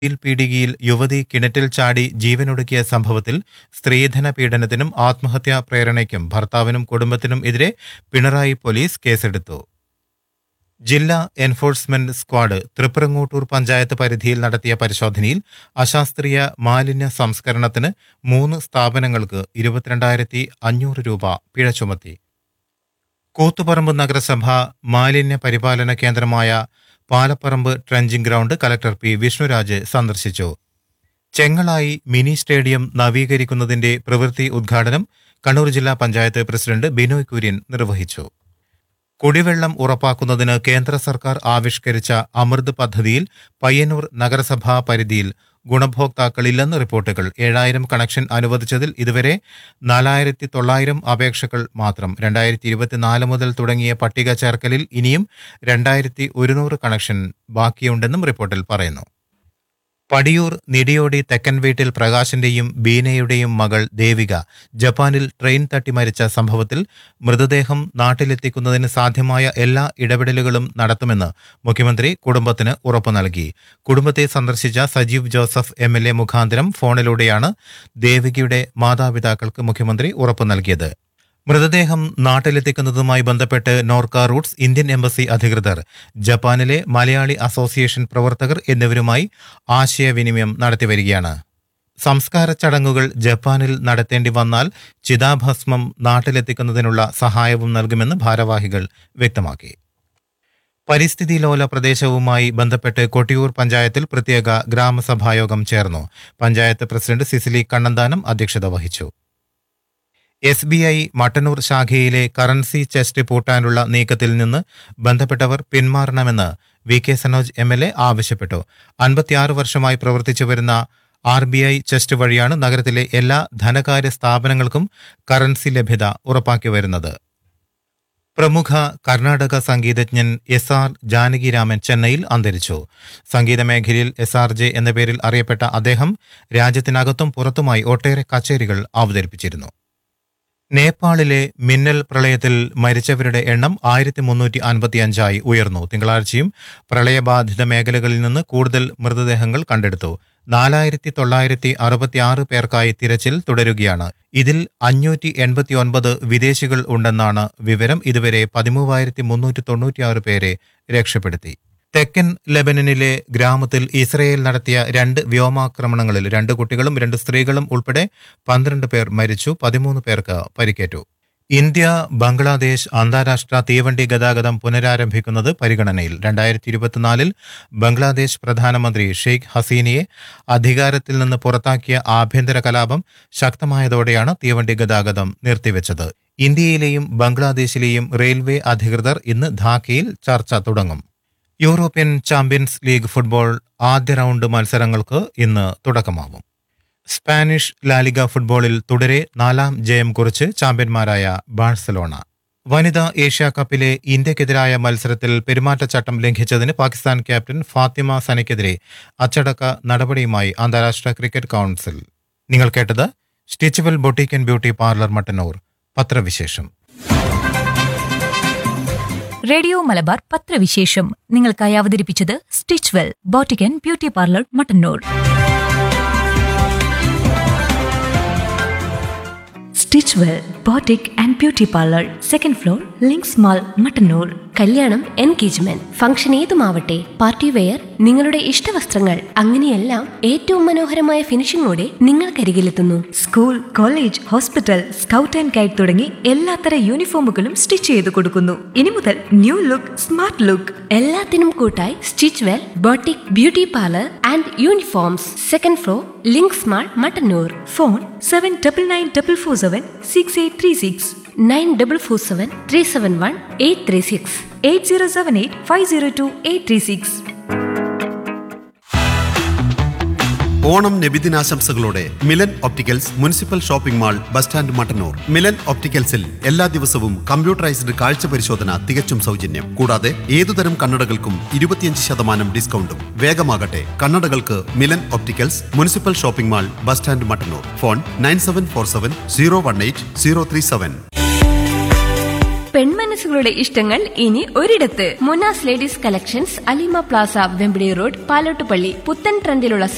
യിൽ പീടികയിൽ യുവതി കിണറ്റിൽ ചാടി ജീവനൊടുക്കിയ സംഭവത്തിൽ സ്ത്രീധന പീഡനത്തിനും ആത്മഹത്യാ പ്രേരണയ്ക്കും ഭർത്താവിനും കുടുംബത്തിനും എതിരെ പിണറായി പോലീസ് കേസെടുത്തു ജില്ലാ എൻഫോഴ്സ്മെന്റ് സ്ക്വാഡ് തൃപ്രങ്ങോട്ടൂർ പഞ്ചായത്ത് പരിധിയിൽ നടത്തിയ പരിശോധനയിൽ അശാസ്ത്രീയ മാലിന്യ സംസ്കരണത്തിന് മൂന്ന് സ്ഥാപനങ്ങൾക്ക് ഇരുപത്തിരണ്ടായിരത്തി അഞ്ഞൂറ് രൂപ പിഴ ചുമത്തി കൂത്തുപറമ്പ് നഗരസഭ മാലിന്യ പരിപാലന കേന്ദ്രമായ Palapparamba trenching ground collector P Vishnuraj സന്ദർശിച്ചു ചെങ്ങളായി മിനി സ്റ്റേഡിയം നവീകരിക്കുന്നതിന്റെ പ്രവൃത്തി ഉദ്ഘാടനം കണ്ണൂർ ജില്ലാ പഞ്ചായത്ത് പ്രസിഡന്റ് ബിനോയ് കുര്യൻ നിർവഹിച്ചു കുടിവെള്ളം ഉറപ്പാക്കുന്നതിന് കേന്ദ്ര സർക്കാർ ആവിഷ്കരിച്ച അമൃത് പദ്ധതിയിൽ പയ്യന്നൂർ നഗരസഭാ പരിധിയിൽ ഗുണഭോക്താക്കളില്ലെന്ന് റിപ്പോർട്ടുകൾ ഏഴായിരം കണക്ഷൻ അനുവദിച്ചതിൽ ഇതുവരെ നാലായിരത്തി തൊള്ളായിരം അപേക്ഷകൾ മാത്രം രണ്ടായിരത്തി ഇരുപത്തിനാല് മുതൽ തുടങ്ങിയ പട്ടിക ചേർക്കലിൽ ഇനിയും രണ്ടായിരത്തി ഒരുന്നൂറ് കണക്ഷൻ ബാക്കിയുണ്ടെന്നും റിപ്പോർട്ടിൽ പറയുന്നു പടിയൂർ നിടിയോടി തെക്കൻ വീട്ടിൽ പ്രകാശിന്റെയും ബീനയുടെയും മകൾ ദേവിക ജപ്പാനിൽ ട്രെയിൻ തട്ടി മരിച്ച സംഭവത്തിൽ മൃതദേഹം നാട്ടിലെത്തിക്കുന്നതിന് സാധ്യമായ എല്ലാ ഇടപെടലുകളും നടത്തുമെന്ന് മുഖ്യമന്ത്രി കുടുംബത്തിന് ഉറപ്പു നൽകി കുടുംബത്തെ സന്ദർശിച്ച Sajeev Joseph M L A മുഖാന്തരം ഫോണിലൂടെയാണ് ദേവികയുടെ മാതാപിതാക്കൾക്ക് മുഖ്യമന്ത്രി ഉറപ്പു നൽകിയത് മൃതദേഹം നാട്ടിലെത്തിക്കുന്നതുമായി ബന്ധപ്പെട്ട് നോർക്ക റൂട്ട്സ് ഇന്ത്യൻ എംബസി അധികൃതർ ജപ്പാനിലെ മലയാളി അസോസിയേഷൻ പ്രവർത്തകർ എന്നിവരുമായി ആശയവിനിമയം നടത്തിവരികയാണ് സംസ്കാര ചടങ്ങുകൾ ജപ്പാനിൽ നടത്തേണ്ടി വന്നാൽ ചിതാഭസ്മം നാട്ടിലെത്തിക്കുന്നതിനുള്ള സഹായവും നൽകുമെന്ന് ഭാരവാഹികൾ വ്യക്തമാക്കി പരിസ്ഥിതി ലോല പ്രദേശവുമായി ബന്ധപ്പെട്ട് കൊട്ടിയൂർ പഞ്ചായത്തിൽ പ്രത്യേക ഗ്രാമസഭായോഗം ചേർന്നു പഞ്ചായത്ത് പ്രസിഡന്റ് സിസിലി കണ്ണന്താനം അധ്യക്ഷത വഹിച്ചു എസ് ബി ഐ മട്ടന്നൂർ ശാഖയിലെ കറൻസി ചെസ്റ്റ് പൂട്ടാനുള്ള നീക്കത്തിൽ നിന്ന് ബന്ധപ്പെട്ടവർ പിന്മാറണമെന്ന് V K Sanoj M L A ആവശ്യപ്പെട്ടു അൻപത്തിയാറ് വർഷമായി പ്രവർത്തിച്ചു വരുന്ന ആർ ബി ഐ ചെസ്റ്റ് വഴിയാണ് നഗരത്തിലെ എല്ലാ ധനകാര്യ സ്ഥാപനങ്ങൾക്കും കറൻസി ലഭ്യത ഉറപ്പാക്കി വരുന്നത് പ്രമുഖ കർണാടക സംഗീതജ്ഞൻ എസ് ആർ ജാനകിരാമൻ ചെന്നൈയിൽ അന്തരിച്ചു സംഗീത മേഖലയിൽ എസ് ആർ ജെ എന്ന പേരിൽ അറിയപ്പെട്ട അദ്ദേഹം രാജ്യത്തിനകത്തും പുറത്തുമായി ഒട്ടേറെ കച്ചേരികൾ അവതരിപ്പിച്ചിരുന്നു നേപ്പാളിലെ മിന്നൽ പ്രളയത്തിൽ മരിച്ചവരുടെ എണ്ണം ആയിരത്തി മുന്നൂറ്റി അൻപത്തിയഞ്ചായി ഉയർന്നു തിങ്കളാഴ്ചയും പ്രളയബാധിത മേഖലകളിൽ നിന്ന് കൂടുതൽ മൃതദേഹങ്ങൾ കണ്ടെടുത്തു നാലായിരത്തി തൊള്ളായിരത്തി അറുപത്തിയാറ് പേർക്കായി തിരച്ചിൽ തുടരുകയാണ് ഇതിൽ അഞ്ഞൂറ്റി എൺപത്തിയൊൻപത് വിദേശികൾ ഉണ്ടെന്നാണ് വിവരം ഇതുവരെ പതിമൂവായിരത്തി മുന്നൂറ്റി തൊണ്ണൂറ്റിയാറ് പേരെ രക്ഷപ്പെടുത്തി തെക്കൻ ലെബനനിലെ ഗ്രാമത്തിൽ ഇസ്രയേൽ നടത്തിയ രണ്ട് വ്യോമാക്രമണങ്ങളിൽ രണ്ട് കുട്ടികളും രണ്ട് സ്ത്രീകളും ഉൾപ്പെടെ പന്ത്രണ്ട് പേർ മരിച്ചു പതിമൂന്ന് പേർക്ക് പരിക്കേറ്റു ഇന്ത്യ ബംഗ്ലാദേശ് അന്താരാഷ്ട്ര തീവണ്ടി ഗതാഗതം പുനരാരംഭിക്കുന്നത് പരിഗണനയിൽ രണ്ടായിരത്തി ഇരുപത്തിനാലിൽ ബംഗ്ലാദേശ് പ്രധാനമന്ത്രി ഷെയ്ഖ് ഹസീനയെ അധികാരത്തിൽ നിന്ന് പുറത്താക്കിയ ആഭ്യന്തര കലാപം ശക്തമായതോടെയാണ് തീവണ്ടി ഗതാഗതം നിർത്തിവെച്ചത് ഇന്ത്യയിലെയും ബംഗ്ലാദേശിലെയും റെയിൽവേ അധികൃതർ ഇന്ന് ധാക്കയിൽ ചർച്ച തുടങ്ങും യൂറോപ്യൻ ചാമ്പ്യൻസ് ലീഗ് ഫുട്ബോൾ ആദ്യ റൗണ്ട് മത്സരങ്ങൾക്ക് ഇന്ന് തുടക്കമാവും സ്പാനിഷ് ലാലിഗ ഫുട്ബോളിൽ തുടരെ നാലാം ജയം കുറിച്ച് ചാമ്പ്യന്മാരായ ബാഴ്സലോണ വനിതാ ഏഷ്യാ കപ്പിലെ ഇന്ത്യക്കെതിരായ മത്സരത്തിൽ പെരുമാറ്റച്ചട്ടം ലംഘിച്ചതിന് പാകിസ്ഥാൻ ക്യാപ്റ്റൻ ഫാത്തിമ സനയ്ക്കെതിരെ അച്ചടക്ക നടപടിയുമായി അന്താരാഷ്ട്ര ക്രിക്കറ്റ് കൗൺസിൽ നിങ്ങൾ കേട്ടത് stitchable boutique and beauty parlour Mattannur പത്രവിശേഷം റേഡിയോ മലബാർ പത്രവിശേഷം നിങ്ങൾക്കായി അവതരിപ്പിച്ചത് stitch well boutique and beauty parlour Mattannur stitch well boutique and beauty parlour second floor links mall Mattannur കല്യാണം എൻഗേജ്മെന്റ് ഫംഗ്ഷൻ ഏതുമാവട്ടെ പാർട്ടി വെയർ നിങ്ങളുടെ ഇഷ്ടവസ്ത്രങ്ങൾ അങ്ങനെയെല്ലാം ഏറ്റവും മനോഹരമായ ഫിനിഷിംഗോടെ നിങ്ങൾക്കരികിലെത്തുന്നു school college hospital scout and guide തുടങ്ങി എല്ലാത്തര യൂണിഫോമുകളും സ്റ്റിച്ച് ചെയ്ത് കൊടുക്കുന്നു ഇനി മുതൽ ന്യൂ ലുക്ക് സ്മാർട്ട് ലുക്ക് എല്ലാത്തിനും കൂട്ടായി stitch well boutique beauty parlour and uniforms second floor links mall Mattannur phone seven double nine double four seven six eight three six nine double four seven three seven one eight three six eight zero seven eight five zero two eight three six Onam നബിദിനാശംസകളോടെ Milan opticals municipal shopping mall bus stand Mattannur Milan ഒപ്റ്റിക്കൽസിൽ എല്ലാ ദിവസവും computerised കാഴ്ച പരിശോധന തികച്ചും സൗജന്യം കൂടാതെ ഏതുതരം കണ്ണടകൾക്കും ഇരുപത്തിയഞ്ച് ശതമാനം ഡിസ്കൗണ്ടും വേഗമാകട്ടെ കണ്ണടകൾക്ക് Milan opticals municipal shopping mall bus stand Mattannur phone nine seven four seven zero one eight zero three seven പെൺമനസ്സുകളുടെ ഇഷ്ടങ്ങൾ ഇനി ഒരിടത്ത് Munas ladies collections Alima plaza Vempidi road Palottupalli പുത്തൻ ട്രെൻഡിലുള്ള